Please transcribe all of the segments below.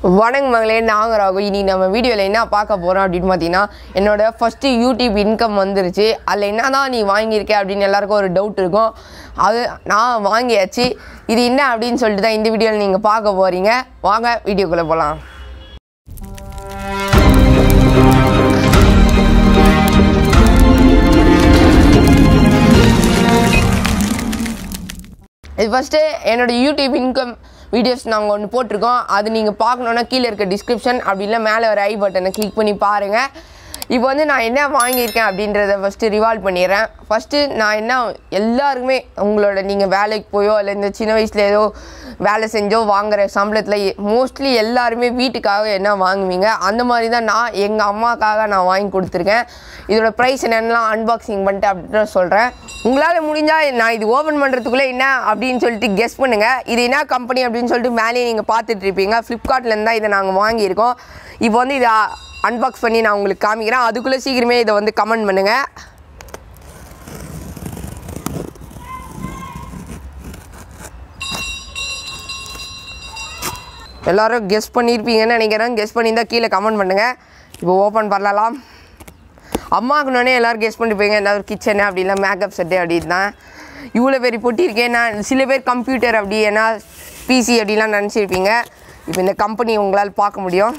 வணக்கம் மகளே நாங்கள் ராகு இனி நம்ம வீடியோவில் என்ன பார்க்க போகிறோம் அப்படின்னு பார்த்தீங்கன்னா என்னோட ஃபஸ்ட்டு யூடியூப் இன்கம் வந்துருச்சு அதில் என்ன தான் நீ வாங்கியிருக்க அப்படின்னு எல்லாருக்கும் ஒரு டவுட் இருக்கும் அது நான் வாங்கியாச்சு இது என்ன அப்படின்னு சொல்லிட்டு தான் இந்த வீடியோவில் நீங்கள் பார்க்க போகிறீங்க வாங்க வீடியோக்குள்ளே போகலாம் இது ஃபஸ்ட்டு என்னோட யூடியூப் இன்கம் வீடியோஸ் நாங்கள் ஒன்று போட்டிருக்கோம் அது நீங்கள் பார்க்கணுன்னா கீழே இருக்க டிஸ்கிரிப்ஷன் அப்படி இல்லை மேலே ஒரு ஐ பட்டனை கிளிக் பண்ணி பாருங்கள் இப்போ வந்து நான் என்ன வாங்கியிருக்கேன் அப்படின்றத ஃபஸ்ட்டு ரிவால்வ் பண்ணிடுறேன் ஃபஸ்ட்டு நான் என்ன எல்லாருக்குமே உங்களோட நீங்கள் வேலைக்கு போயோ இல்லை இந்த சின்ன வயசில் ஏதோ வேலை செஞ்சோ வாங்குற சம்பளத்தில் மோஸ்ட்லி எல்லாருமே வீட்டுக்காக என்ன வாங்குவீங்க அந்த மாதிரி தான் நான் எங்கள் அம்மாக்காக நான் வாங்கி கொடுத்துருக்கேன் இதோட ப்ரைஸ் என்னென்னலாம் அன்பாக்சிங் பண்ணிட்டு அப்படின்னு சொல்கிறேன் உங்களால் முடிஞ்சால் நான் இது ஓப்பன் பண்ணுறதுக்குள்ளே என்ன அப்படின்னு சொல்லிட்டு கெஸ் பண்ணுங்கள் இது என்ன கம்பெனி அப்படின்னு சொல்லிட்டு மேலேயே நீங்கள் பார்த்துட்டு இருப்பீங்க ஃப்ளிப்கார்ட்லேருந்து தான் இதை நாங்கள் வாங்கியிருக்கோம் இப்போ வந்து இதை அன்பாக்ஸ் பண்ணி நான் உங்களுக்கு காமிக்கிறேன் அதுக்குள்ளே சீக்கிரமே இதை வந்து கமெண்ட் பண்ணுங்கள் எல்லாரும் கெஸ் பண்ணியிருப்பீங்கன்னு நினைக்கிறேன் கெஸ் பண்ணியிருந்தால் கீழே கமெண்ட் பண்ணுங்கள் இப்போ ஓப்பன் பண்ணலாம் அம்மாக்குனோடனே எல்லோரும் கெஸ் பண்ணிருப்பீங்க என்ன ஒரு கிச்சனு அப்படி இல்லை மேக்கப் செட்டு அப்படின்னு தான் இவ்வளோ பேர் பொட்டியிருக்கேன் நான் சில பேர் கம்ப்யூட்டர் அப்படி ஏன்னா பிசி அப்படிலாம் நினச்சிருப்பீங்க இப்போ இந்த கம்பெனி உங்களால் பார்க்க முடியும்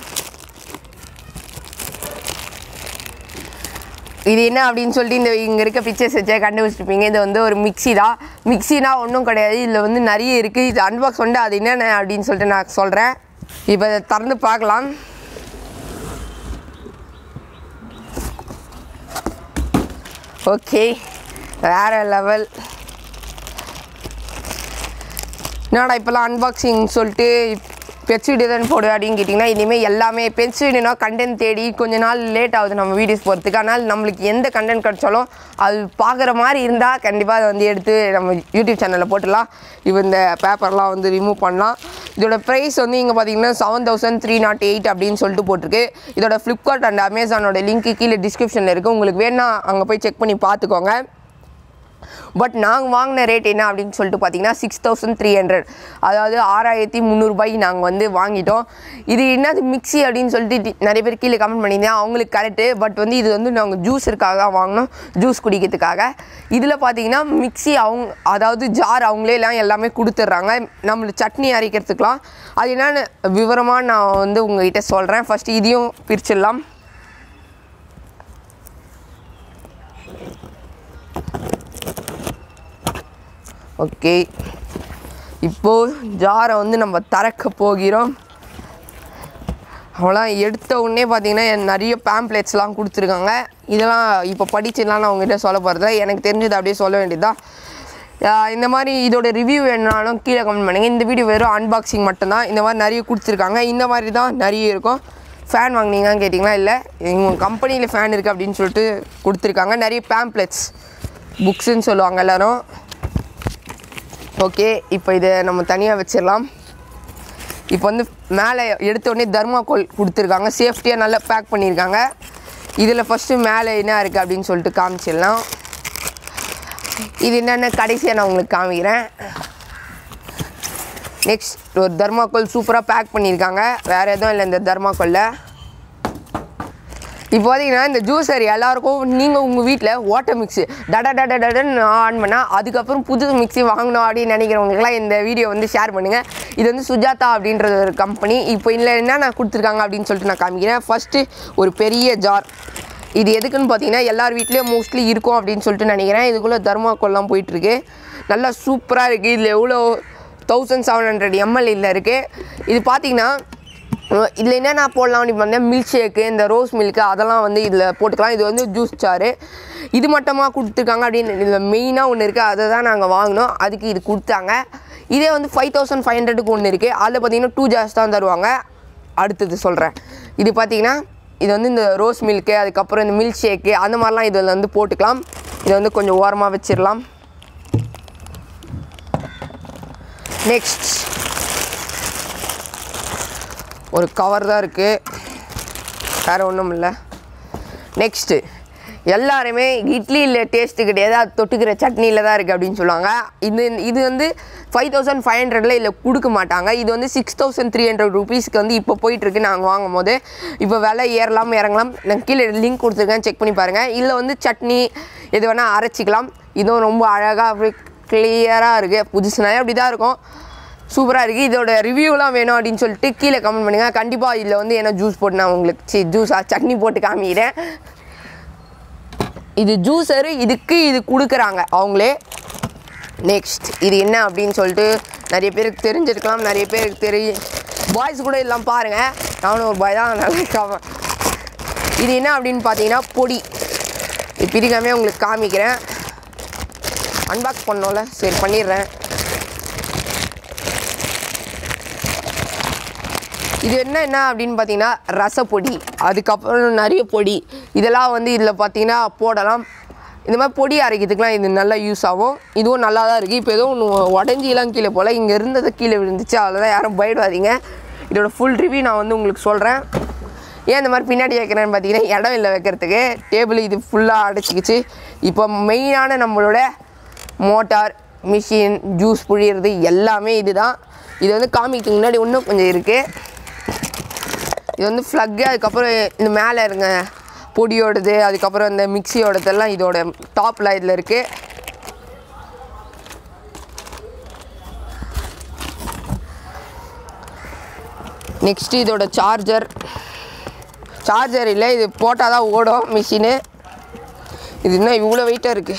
இது என்ன அப்படின்னு சொல்லிட்டு இந்த இங்கே இருக்க பிக்சர்ஸ் வச்சே கண்டுபிடிச்சிருப்பீங்க இது வந்து ஒரு மிக்ஸி தான் மிக்ஸினா ஒன்றும் கிடையாது இதில் வந்து நிறைய இருக்குது இது அன்பாக்ஸ் பண்ணிட்டு அது என்னென்ன அப்படின்னு சொல்லிட்டு நான் சொல்கிறேன் இப்போ இதை திறந்து பார்க்கலாம் ஓகே வேறு லெவல் என்னடா இப்போல்லாம் அன்பாக்சிங் சொல்லிட்டு பெட்ஸ் வீடியோ தான் போடு அப்படின்னு கேட்டிங்கன்னா இனிமேல் எல்லாமே பெட்ஸ் வீடியோனா கண்டென்ட் தேடி கொஞ்ச நாள் லேட் ஆகுது நம்ம வீடியோஸ் போகிறதுக்கு ஆனால் நம்மளுக்கு எந்த கண்டென்ட் கிடச்சாலும் அது பார்க்குற மாதிரி இருந்தால் கண்டிப்பாக அதை வந்து எடுத்து நம்ம யூடியூப் சேனலில் போட்டுடலாம் இப்போ இந்த பேப்பர்லாம் வந்து ரிமூவ் பண்ணலாம் இதோட ப்ரைஸ் வந்து இங்கே பார்த்தீங்கன்னா seven thousand three nought eight அப்படின்னு சொல்லிட்டு போட்டிருக்கு இதோட ஃப்ளிப்கார்ட் அண்ட் அமேசானோட லிங்க் கீழே டிஸ்கிரிப்ஷனில் இருக்குது உங்களுக்கு வேணா அங்கே போய் செக் பண்ணி பார்த்துக்கோங்க பட் நாங்கள் வாங்கின ரேட் என்ன அப்படின்னு சொல்லிட்டு பார்த்தீங்கன்னா சிக்ஸ் தௌசண்ட் த்ரீ ஹண்ட்ரட் அதாவது ஆறாயிரத்தி முந்நூறுபாய்க்கு நாங்கள் வந்து வாங்கிட்டோம் இது என்னது மிக்ஸி அப்படின்னு சொல்லிட்டு டி- நிறைய பேர் கீழே கமெண்ட் பண்ணியிருந்தேன் அவங்களுக்கு கரெக்டு பட் வந்து இது வந்து நாங்கள் ஜூஸருக்காக தான் வாங்கினோம் ஜூஸ் குடிக்கிறதுக்காக இதில் பார்த்தீங்கன்னா மிக்ஸி அவங்க அதாவது ஜார் அவங்களே எல்லாம் எல்லாமே கொடுத்துட்றாங்க நம்மளுக்கு சட்னி அரைக்கிறதுக்கெலாம் அது என்னென்னு விவரமாக நான் வந்து உங்ககிட்ட சொல்கிறேன் ஃபஸ்ட்டு இதையும் பிரிச்சிடலாம் ஓகே இப்போது ஜாரை வந்து நம்ம திறக்க போகிறோம் அவளாம் எடுத்த உடனே பார்த்தீங்கன்னா என் நிறைய பேம்ப்ளெட்ஸ்லாம் கொடுத்துருக்காங்க இதெல்லாம் இப்போ படிச்சுலாம் நான் உங்ககிட்ட சொல்ல போகிறத எனக்கு தெரிஞ்சது அப்படியே சொல்ல வேண்டியதுதான் ஆஹ் இந்த மாதிரி இதோட ரிவ்யூ வேணுனாலும் கீழே கமெண்ட் பண்ணுங்கள் இந்த வீடியோ வெறும் அன்பாக்சிங் மட்டும்தான் இந்த மாதிரி நிறைய கொடுத்துருக்காங்க இந்த மாதிரி தான் நிறைய இருக்கும் ஃபேன் வாங்குனீங்கன்னு கேட்டிங்களா இல்லை உங்கள் கம்பெனியில் ஃபேன் இருக்குது அப்படின்னு சொல்லிட்டு கொடுத்துருக்காங்க நிறைய பேம்ப்ளெட்ஸ் புக்ஸுன்னு சொல்லுவாங்க எல்லோரும் ஓகே இப்போ இதை நம்ம தனியாக வச்சிடலாம் இப்போ வந்து மேலே எடுத்த உடனே தர்மாக்கோல் கொடுத்துருக்காங்க சேஃப்டியாக நல்லா பேக் பண்ணியிருக்காங்க இதில் ஃபஸ்ட்டு மேலே என்ன இருக்குது அப்படின்னு சொல்லிட்டு காமிச்சிடலாம் இது என்னென்ன கடைசியாக நான் உங்களுக்கு காமிக்கிறேன் நெக்ஸ்ட் ஒரு தர்மாக்கோல் சூப்பராக பேக் பண்ணியிருக்காங்க வேறு எதுவும் இல்லை இந்த தர்மாக்கோலில் இப்போ பார்த்தீங்கன்னா இந்த ஜூஸர் எல்லாருக்கும் நீங்கள் உங்கள் வீட்டில் வாட்டர் மிக்ஸி டட டட டடன்னு ஆன் பண்ணால் அதுக்கப்புறம் புது மிக்ஸி வாங்கணும் அப்படின்னு நினைக்கிறவங்களுக்குலாம் இந்த வீடியோ வந்து ஷேர் பண்ணுங்கள் இது வந்து சுஜாதா அப்படின்றது ஒரு கம்பெனி இப்போ இதில் என்னென்ன கொடுத்துருக்காங்க அப்படின்னு சொல்லிட்டு நான் காமிக்கிறேன் ஃபஸ்ட்டு ஒரு பெரிய ஜார் இது எதுக்குன்னு பார்த்தீங்கன்னா எல்லார் வீட்லேயும் மோஸ்ட்லி இருக்கும் அப்படின்னு சொல்லிட்டு நினைக்கிறேன் இதுக்குள்ளே தர்மாக்கோல்லாம் போயிட்டுருக்கு நல்லா சூப்பராக இருக்குது இதில் எவ்வளோ தௌசண்ட் செவன் ஹண்ட்ரட் எம்எல் இதில் இருக்குது இது பார்த்தீங்கன்னா இதில் என்னென்ன போடலாம் அப்படின்னு பார்த்தீங்கன்னா மில்க் ஷேக்கு இந்த ரோஸ் மில்க்கு அதெல்லாம் வந்து இதில் போட்டுக்கலாம் இது வந்து ஜூஸ் சாறு இது மட்டமாக கொடுத்துருக்காங்க அப்படின்னு இதில் மெயினாக ஒன்று இருக்குது அதை தான் நாங்கள் வாங்கினோம் அதுக்கு இது கொடுத்தாங்க இதே வந்து ஃபைவ் தௌசண்ட் ஃபைவ் ஹண்ட்ரடுக்கு ஒன்று இருக்குது அதில் பார்த்தீங்கன்னா டூ ஜார்ஸ் தான் தருவாங்க அடுத்தது சொல்கிறேன் இது பார்த்தீங்கன்னா இது வந்து இந்த ரோஸ் மில்க்கு அதுக்கப்புறம் இந்த மில்க் ஷேக்கு அந்த மாதிரிலாம் இதில் வந்து போட்டுக்கலாம் இதை வந்து கொஞ்சம் ஓரமாக வச்சிடலாம் நெக்ஸ்ட் ஒரு கவர் தான் இருக்குது வேறு ஒன்றும் இல்லை நெக்ஸ்ட்டு எல்லாருமே இட்லியில் டேஸ்ட்டு கிடையாது அது தொட்டுக்கிற சட்னியில் தான் இருக்குது அப்படின்னு சொல்லுவாங்க இது இது வந்து ஃபைவ் தௌசண்ட் ஃபைவ் ஹண்ட்ரடில் இல்லை கொடுக்க மாட்டாங்க இது வந்து சிக்ஸ் தௌசண்ட் த்ரீ ஹண்ட்ரட் ருபீஸ்க்கு வந்து இப்போ போயிட்டுருக்கு நாங்கள் வாங்கும் போது இப்போ விலை ஏறலாம் இறங்கலாம் நான் கீழே லிங்க் கொடுத்துருக்கேன் செக் பண்ணி பாருங்கள் இதில் வந்து சட்னி எது வேணால் அரைச்சிக்கலாம் இதுவும் ரொம்ப அழகாக அப்படியே கிளியராக இருக்குது புதுசுனாலே அப்படி தான் இருக்கும் சூப்பராக இருக்குது இதோட ரிவ்யூலாம் வேணும் அப்படின்னு சொல்லிட்டு கீழே கமெண்ட் பண்ணுங்கள் கண்டிப்பாக இதில் வந்து என்ன ஜூஸ் போட்டு நான் உங்களுக்கு சி ஜூஸா சட்னி போட்டு காமிக்கிறேன் இது ஜூஸரு இதுக்கு இது கொடுக்குறாங்க அவங்களே நெக்ஸ்ட் இது என்ன அப்படின்னு சொல்லிட்டு நிறைய பேருக்கு தெரிஞ்சிருக்கலாம் நிறைய பேருக்கு தெரிய பாய்ஸ் கூட எல்லாம் பாருங்கள் நானும் ஒரு பாய் தான் நல்லா காம இது என்ன அப்படின்னு பார்த்தீங்கன்னா பொடி இது பிரிக்காமே உங்களுக்கு காமிக்கிறேன் அன்பாக்ஸ் பண்ணோம்ல சரி பண்ணிடுறேன் இது என்ன என்ன அப்படின்னு பார்த்தீங்கன்னா ரசப்பொடி அதுக்கப்புறம் நிறைய பொடி இதெல்லாம் வந்து இதில் பார்த்தீங்கன்னா போடலாம் இந்த மாதிரி பொடி அரைக்கிறதுக்குலாம் இது நல்லா யூஸ் ஆகும் இதுவும் நல்லா தான் இருக்குது இப்போ எதுவும் ஒன்று உடஞ்சிலாம் கீழே போல் இங்கே இருந்தது கீழே விழுந்துச்சு அவ்வளோதான் யாரும் பயப்படாதீங்க இதோட ஃபுல் ரிவ்யூ நான் வந்து உங்களுக்கு சொல்கிறேன் ஏன் இந்த மாதிரி பின்னாடி வைக்கிறேன்னு பார்த்தீங்கன்னா இடம் இல்லை வைக்கிறதுக்கு டேபிள் இது ஃபுல்லாக அடைச்சிக்கிச்சு இப்போ மெயினான நம்மளோட மோட்டார் மிஷின் ஜூஸ் புழியிறது எல்லாமே இதுதான் இது வந்து காமிக்கிறதுக்கு முன்னாடி இன்னும் கொஞ்சம் இருக்குது இது வந்து ஃப்ளக்கு அதுக்கப்புறம் இந்த மேலே இருங்க பொடியோடது அதுக்கப்புறம் இந்த மிக்சியோடதெல்லாம் இதோட டாப்பில் இதில் இருக்குது நெக்ஸ்ட்டு இதோட சார்ஜர் சார்ஜர் இல்லை இது போட்டால் தான் ஓடும் மிஷினு இது என்ன இவ்வளோ வெயிட்டாக இருக்குது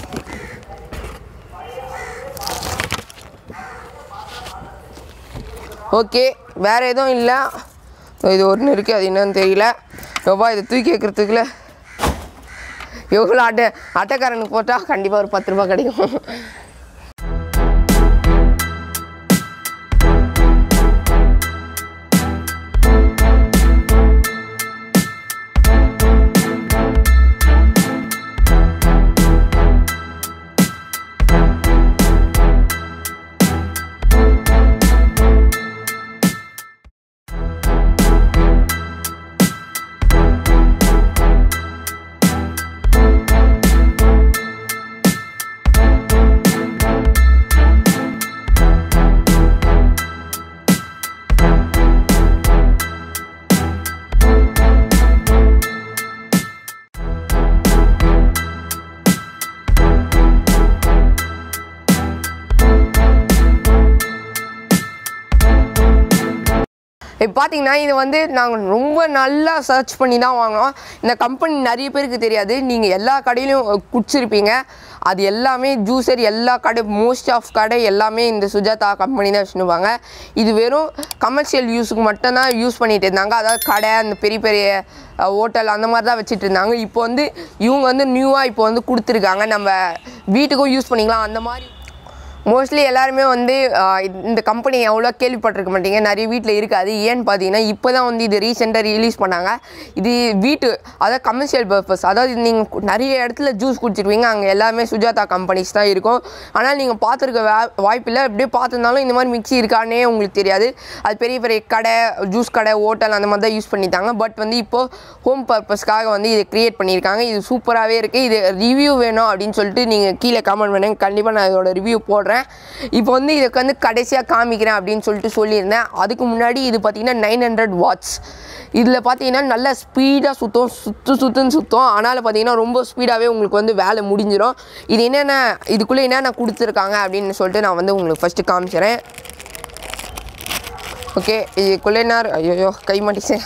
ஓகே வேறு எதுவும் இல்லை இது ஒன்று இருக்குது அது என்னன்னு தெரியல எவ்வளோ இதை தூக்கி வைக்கிறதுக்குள்ள எவ்வளோ அட்டை அட்டைக்காரனுக்கு போட்டால் கண்டிப்பாக ஒரு பத்து ரூபா கிடைக்கும் இப்போ பார்த்தீங்கன்னா இது வந்து நாங்கள் ரொம்ப நல்லா சர்ச் பண்ணி தான் வாங்கினோம் இந்த கம்பெனி நிறைய பேருக்கு தெரியாது நீங்கள் எல்லா கடையிலையும் குடிச்சிருப்பீங்க அது எல்லாமே ஜூஸர் எல்லா கடை மோஸ்ட் ஆஃப் கடை எல்லாமே இந்த சுஜாதா கம்பெனி தான் வச்சுருப்பாங்க இது வெறும் கமர்ஷியல் யூஸுக்கு மட்டும்தான் யூஸ் பண்ணிட்டு இருந்தாங்க அதாவது கடை அந்த பெரிய பெரிய ஹோட்டல் அந்த மாதிரி தான் வச்சுட்டு இருந்தாங்க இப்போ வந்து இவங்க வந்து நியூவாக இப்போ வந்து கொடுத்துருக்காங்க நம்ம வீட்டுக்கும் யூஸ் பண்ணிக்கலாம் அந்த மாதிரி மோஸ்ட்லி எல்லாருமே வந்து ஆஹ், இந்த- இந்த கம்பெனி எவ்வளோ கேள்விப்பட்டிருக்க மாட்டீங்க நிறைய வீட்டில் இருக்காது ஏன்னு பார்த்தீங்கன்னா இப்போ தான் வந்து இது ரீசெண்டாக ரிலீஸ் பண்ணாங்க இது வீட்டு அதாவது கமர்ஷியல் பர்பஸ் அதாவது நீங்கள் நிறைய இடத்துல ஜூஸ் குடிச்சிருப்பீங்க அங்கே எல்லாமே சுஜாதா கம்பெனிஸ் தான் இருக்கும் ஆனால் நீங்கள் பார்த்துருக்க வா வாய்ப்பில்லை அப்படியே பார்த்துருந்தாலும் இந்த மாதிரி மிக்ஸி இருக்கானே உங்களுக்கு தெரியாது அது பெரிய பெரிய கடை ஜூஸ் கடை ஹோட்டல் அந்த மாதிரி தான் யூஸ் பண்ணிட்டாங்க பட் வந்து இப்போது ஹோம் பர்பஸ்க்காக வந்து இதை க்ரியேட் பண்ணியிருக்காங்க இது சூப்பராகவே இருக்குது இது ரிவ்யூ வேணும் அப்படின்னு சொல்லிட்டு நீங்கள் கீழே கமெண்ட் பண்ணுங்க கண்டிப்பாக நான் இதோட ரிவ்யூ போடுறேன் இப்போ வந்து இதுக்கு வந்து கடைசியாக காமிக்கிறேன் அப்படின்னு சொல்லிட்டு சொல்லியிருந்தேன் அதுக்கு முன்னாடி இது பார்த்தீங்கன்னா நைன் ஹண்ட்ரட் வாட்ஸ் இதில் பார்த்தீங்கன்னா நல்ல ஸ்பீடாக சுற்றும் சுற்று சுற்றுன்னு சுற்றும் ஆனால் பார்த்தீங்கன்னா ரொம்ப ஸ்பீடாகவே உங்களுக்கு வந்து வேலை முடிஞ்சிடும் இது என்னென்ன இதுக்குள்ளே என்னென்ன கொடுத்துருக்காங்க அப்படின்னு சொல்லிட்டு நான் வந்து உங்களுக்கு ஃபஸ்ட்டு காமிச்சிடுறேன் ஓகே இதுக்குள்ளே என்ன ஐயோ கை மாட்டிச்சேன்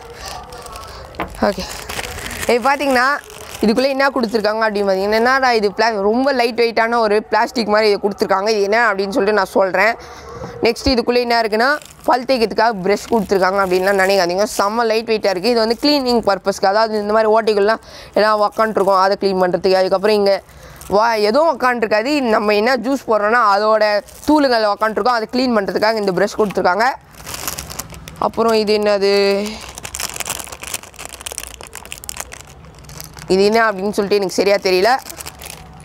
ஓகே இது பார்த்தீங்கன்னா இதுக்குள்ளே என்ன கொடுத்துருக்காங்க அப்படின்னு பார்த்தீங்கன்னா என்னடா இது பிளா ரொம்ப லைட் வெயிட்டான ஒரு பிளாஸ்டிக் மாதிரி இது கொடுத்துருக்காங்க இது என்ன அப்படின்னு சொல்லிட்டு நான் சொல்கிறேன் நெக்ஸ்ட் இதுக்குள்ளே என்ன இருக்குன்னா பல் தேய்க்கிறதுக்காக ப்ரஷ் கொடுத்துருக்காங்க அப்படின்லாம் நினைக்காதீங்க செம்ம லைட் வெயிட்டாக இருக்குது இது வந்து க்ளீனிங் பர்பஸ்க்கு அதாவது இந்த மாதிரி ஓட்டைகள்லாம் எல்லாம் உக்காண்ட்ருக்கோம் அதை க்ளீன் பண்ணுறதுக்கு அதுக்கப்புறம் இங்கே வா எதுவும் உக்காண்ட்ருக்காது நம்ம என்ன ஜூஸ் போடுறோன்னா அதோட தூளுங்களை உக்காண்ட்ருக்கோம் அதை க்ளீன் பண்ணுறதுக்காக இந்த ப்ரஷ் கொடுத்துருக்காங்க அப்புறம் இது என்னது இது என்ன அப்படின்னு சொல்லிட்டு எனக்கு சரியாக தெரியல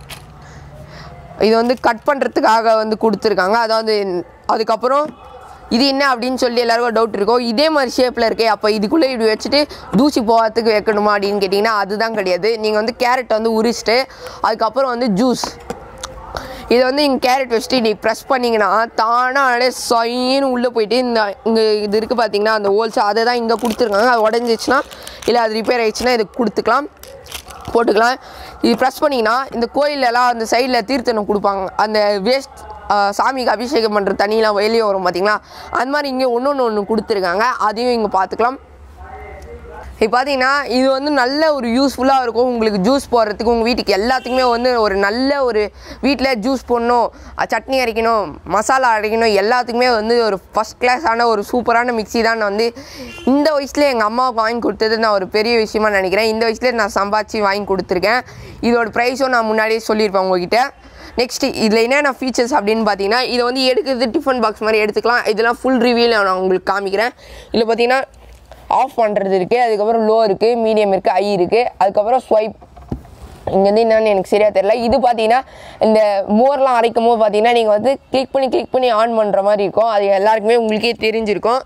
இது வந்து கட் பண்ணுறதுக்காக வந்து கொடுத்துருக்காங்க அதாவது அதுக்கப்புறம் இது என்ன அப்படின்னு சொல்லி எல்லாருக்கும் டவுட் இருக்கும் இதே மாதிரி ஷேப்பில் இருக்கே அப்போ இதுக்குள்ளே இப்படி வச்சுட்டு தூசி போகிறதுக்கு வைக்கணுமா அப்படின்னு கேட்டிங்கன்னா அதுதான் கிடையாது நீங்கள் வந்து கேரட் வந்து உரிச்சிட்டு அதுக்கப்புறம் வந்து ஜூஸ் இதை வந்து இங்கே கேரட் வச்சுட்டு நீ ப்ரெஸ் பண்ணிங்கன்னா தானாக அப்படியே சொயின்னு உள்ளே போயிட்டு இந்த இங்கே இது இருக்குது பார்த்தீங்கன்னா அந்த ஹோல்ஸ் அதை தான் இங்கே கொடுத்துருக்காங்க அது உடஞ்சிச்சுன்னா இல்லை அது ரிப்பேர் ஆயிடுச்சுன்னா இது கொடுத்துக்கலாம் போட்டுக்கலாம் இது ப்ரெஸ் பண்ணிங்கன்னா இந்த கோயிலெல்லாம் அந்த சைடில் தீர்த்தனம் கொடுப்பாங்க அந்த வேஸ்ட் சாமிக்கு அபிஷேகம் பண்ணுற தண்ணியெலாம் வெளியே வரும் பார்த்தீங்களா அந்த மாதிரி இங்கே ஒன்று ஒன்று ஒன்று கொடுத்துருக்காங்க அதையும் இங்கே பார்த்துக்கலாம் இப்போ பார்த்தீங்கன்னா இது வந்து நல்ல ஒரு யூஸ்ஃபுல்லாக இருக்கும் உங்களுக்கு ஜூஸ் போடுறதுக்கு உங்கள் வீட்டுக்கு எல்லாத்துக்குமே வந்து ஒரு நல்ல ஒரு வீட்டில் ஜூஸ் போடணும் அஹ் சட்னி அரைக்கணும் மசாலா அரைக்கணும் எல்லாத்துக்குமே வந்து ஒரு ஃபஸ்ட் கிளாஸான ஒரு சூப்பரான மிக்ஸி தான் நான் வந்து இந்த வயசுல எங்கள் அம்மாவுக்கு வாங்கி கொடுத்தது நான் ஒரு பெரிய விஷயமா நினைக்கிறேன் இந்த வயசுலேயே நான் சம்பாதிச்சு வாங்கி கொடுத்துருக்கேன் இதோட ப்ரைஸும் நான் முன்னாடியே சொல்லியிருப்பேன் உங்ககிட்ட நெக்ஸ்ட் இதில் என்னென்ன ஃபீச்சர்ஸ் அப்படின்னு பார்த்தீங்கன்னா இதை வந்து எடுக்கிறது டிஃபன் பாக்ஸ் மாதிரி எடுத்துக்கலாம் இதெல்லாம் ஃபுல் ரிவியூவில் நான் உங்களுக்கு காமிக்கிறேன் இதில் பார்த்தீங்கன்னா ஆஃப் பண்ணுறது இருக்குது அதுக்கப்புறம் லோ இருக்குது மீடியம் இருக்குது ஐ இருக்குது அதுக்கப்புறம் ஸ்வைப் இங்கேருந்து என்னன்னு எனக்கு சரியாக தெரியல இது பார்த்தீங்கன்னா இந்த மோர்லாம் அரைக்கும் போது பார்த்தீங்கன்னா நீங்கள் வந்து கிளிக் பண்ணி கிளிக் பண்ணி ஆன் பண்ணுற மாதிரி இருக்கும் அது எல்லாருக்குமே உங்களுக்கே தெரிஞ்சிருக்கும்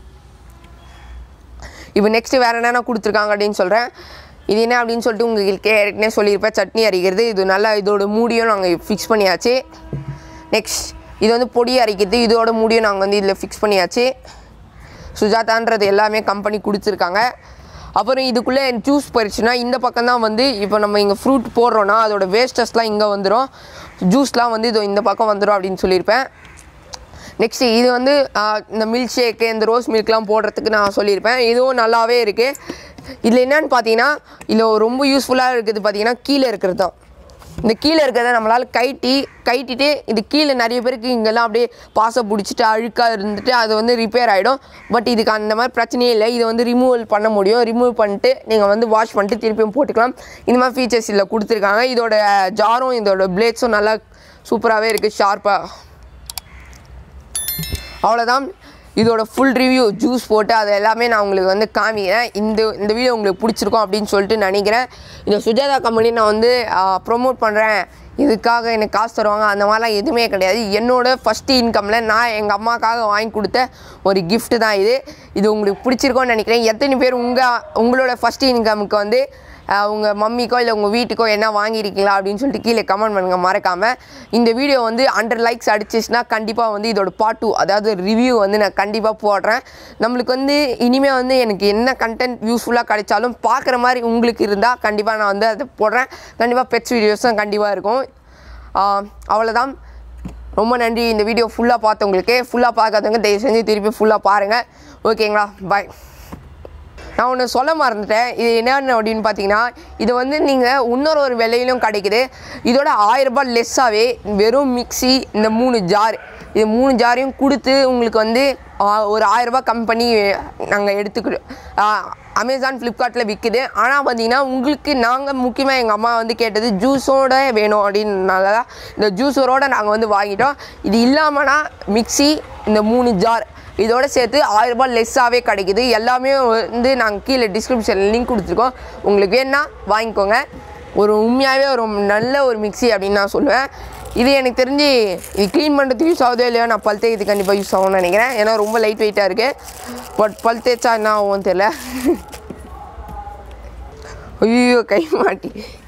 இப்போ நெக்ஸ்ட்டு வேறு என்னென்ன கொடுத்துருக்காங்க அப்படின்னு சொல்கிறேன் இது என்ன அப்படின்னு சொல்லிட்டு உங்களுக்கு ஏற்கனவே சொல்லியிருப்பேன் சட்னி அரைக்கிறது இது நல்லா இதோட மூடியும் நாங்கள் ஃபிக்ஸ் பண்ணியாச்சு நெக்ஸ்ட் இது வந்து பொடி அரைக்கிறது இதோட மூடியும் நாங்கள் வந்து இதில் ஃபிக்ஸ் பண்ணியாச்சு சுஜாதான்றது எல்லாமே கம்பெனி கொடுத்துருக்காங்க அப்புறம் இதுக்குள்ளே ஜூஸ் போயிடுச்சுன்னா இந்த பக்கம் தான் வந்து இப்போ நம்ம இங்கே ஃப்ரூட் போடுறோன்னா அதோட வேஸ்டஸ்லாம் இங்கே வந்துடும் ஜூஸ்லாம் வந்து இது இந்த பக்கம் வந்துடும் அப்படின்னு சொல்லியிருப்பேன் நெக்ஸ்ட்டு இது வந்து ஆஹ், இந்த மில்க் ஷேக்கு இந்த ரோஸ் மில்க்லாம் போடுறதுக்கு நான் சொல்லியிருப்பேன் இதுவும் நல்லாவே இருக்குது இதில் என்னன்னு பார்த்தீங்கன்னா இதில் ரொம்ப யூஸ்ஃபுல்லாக இருக்குது பார்த்தீங்கன்னா கீழே இருக்கிறது தான் இந்த கீழே இருக்கிறத நம்மளால் கைட்டி கைட்டிட்டு இது கீழே நிறைய பேருக்கு இங்கெல்லாம் அப்படியே பாசை பிடிச்சிட்டு அழுக்காக இருந்துட்டு அது வந்து ரிப்பேர் ஆகிடும் பட் இதுக்கு அந்த மாதிரி பிரச்சனையே இல்லை இதை வந்து ரிமூவல் பண்ண முடியும் ரிமூவ் பண்ணிட்டு நீங்கள் வந்து வாஷ் பண்ணிட்டு திருப்பியும் போட்டுக்கலாம் இந்த மாதிரி ஃபீச்சர்ஸ் இதில் கொடுத்துருக்காங்க இதோட ஜாரும் இதோட பிளேட்ஸும் நல்லா சூப்பராகவே இருக்குது ஷார்ப்பாக அவ்வளோதான் இதோட ஃபுல் ரிவ்யூ ஜூஸ் போட்டு அது எல்லாமே நான் உங்களுக்கு வந்து காமிக்கிறேன் இந்த இந்த வீடியோ உங்களுக்கு பிடிச்சிருக்கும் அப்படின்னு சொல்லிட்டு நினைக்கிறேன் இந்த சுஜாதா கம்பெனி நான் வந்து ப்ரொமோட் பண்ணுறேன் இதுக்காக எனக்கு காசு தருவாங்க அந்த மாதிரிலாம் எதுவுமே கிடையாது என்னோட ஃபஸ்ட்டு இன்கமில் நான் எங்கள் அம்மாக்காக வாங்கி கொடுத்த ஒரு gift தான் இது இது உங்களுக்கு பிடிச்சிருக்கோன்னு நினைக்கிறேன் எத்தனை பேர் உங்கள் உங்களோட ஃபஸ்ட்டு இன்கமுக்கு வந்து ஆஹ் உங்க மம்மிக்கோ இல்லை உங்கள் வீட்டுக்கோ என்ன வாங்கியிருக்கீங்களா அப்படின்னு சொல்லிட்டு கீழே கமெண்ட் பண்ணுங்க மறக்காமல் இந்த வீடியோ வந்து ஹண்ட்ரட் லைக்ஸ் அடிச்சிச்சுன்னா கண்டிப்பாக வந்து இதோட பார்ட் டூ அதாவது ரிவ்யூ வந்து நான் கண்டிப்பாக போடுறேன் நம்மளுக்கு வந்து இனிமேல் வந்து எனக்கு என்ன கண்டென்ட் யூஸ்ஃபுல்லாக கிடைச்சாலும் பார்க்குற மாதிரி உங்களுக்கு இருந்தால் கண்டிப்பாக நான் வந்து அதை போடுறேன் கண்டிப்பாக பெட்ஸ் வீடியோஸும் கண்டிப்பாக இருக்கும் ஆஹ் அவ்வளோதான் ரொம்ப நன்றி இந்த வீடியோ ஃபுல்லாக பார்த்தவங்களுக்கு ஃபுல்லாக பார்க்காதவங்க தயவு செஞ்சு திருப்பி ஃபுல்லாக பாருங்கள் ஓகேங்களா பாய் நான் ஒன்று சொல்ல மறந்துட்டேன் இது என்னன்னு அப்படின்னு பார்த்தீங்கன்னா இது வந்து நீங்கள் இன்னொரு ஒரு விலையிலும் கிடைக்குது இதோட ஆயிரம் ரூபாய் லெஸ்ஸாகவே வெறும் மிக்ஸி இந்த மூணு ஜார் இது மூணு ஜாரையும் கொடுத்து உங்களுக்கு வந்து ஆ, ஒரு ஆயிரம் ரூபாய் கம்பெனி நாங்கள் எடுத்துக்கிறோம் அமேசான் ஃப்ளிப்கார்ட்டில் விற்குது ஆனால் பார்த்தீங்கன்னா உங்களுக்கு நாங்கள் முக்கியமாக எங்கள் அம்மா வந்து கேட்டது ஜூஸோட வேணும் அப்படின்னால தான் இந்த ஜூஸரோட நாங்கள் வந்து வாங்கிட்டோம் இது இல்லாமல்னா மிக்ஸி இந்த மூணு ஜார் இதோட சேர்த்து ஆயிரம் ரூபாய் லெஸ்ஸாகவே கிடைக்குது எல்லாமே வந்து நாங்கள் கீழே டிஸ்கிரிப்ஷனில் லிங்க் கொடுத்துருக்கோம் உங்களுக்கு வேணா வாங்கிக்கோங்க ஒரு உண்மையாகவே ஒரு நல்ல ஒரு மிக்ஸி அப்படின்னு நான் சொல்லுவேன் இது எனக்கு தெரிஞ்சு இது க்ளீன் பண்ணுறதுக்கு யூஸ் ஆகுதோ இல்லையோ நான் பல் தேய்க்கிறதுக்கு கண்டிப்பாக யூஸ் ஆகும்னு நினைக்கிறேன் ஏன்னா ரொம்ப லைட் வெயிட்டாக இருக்குது பட் பல் தேய்ச்சா என்ன ஆகும் தெரியல ஐயோ கை மாட்டி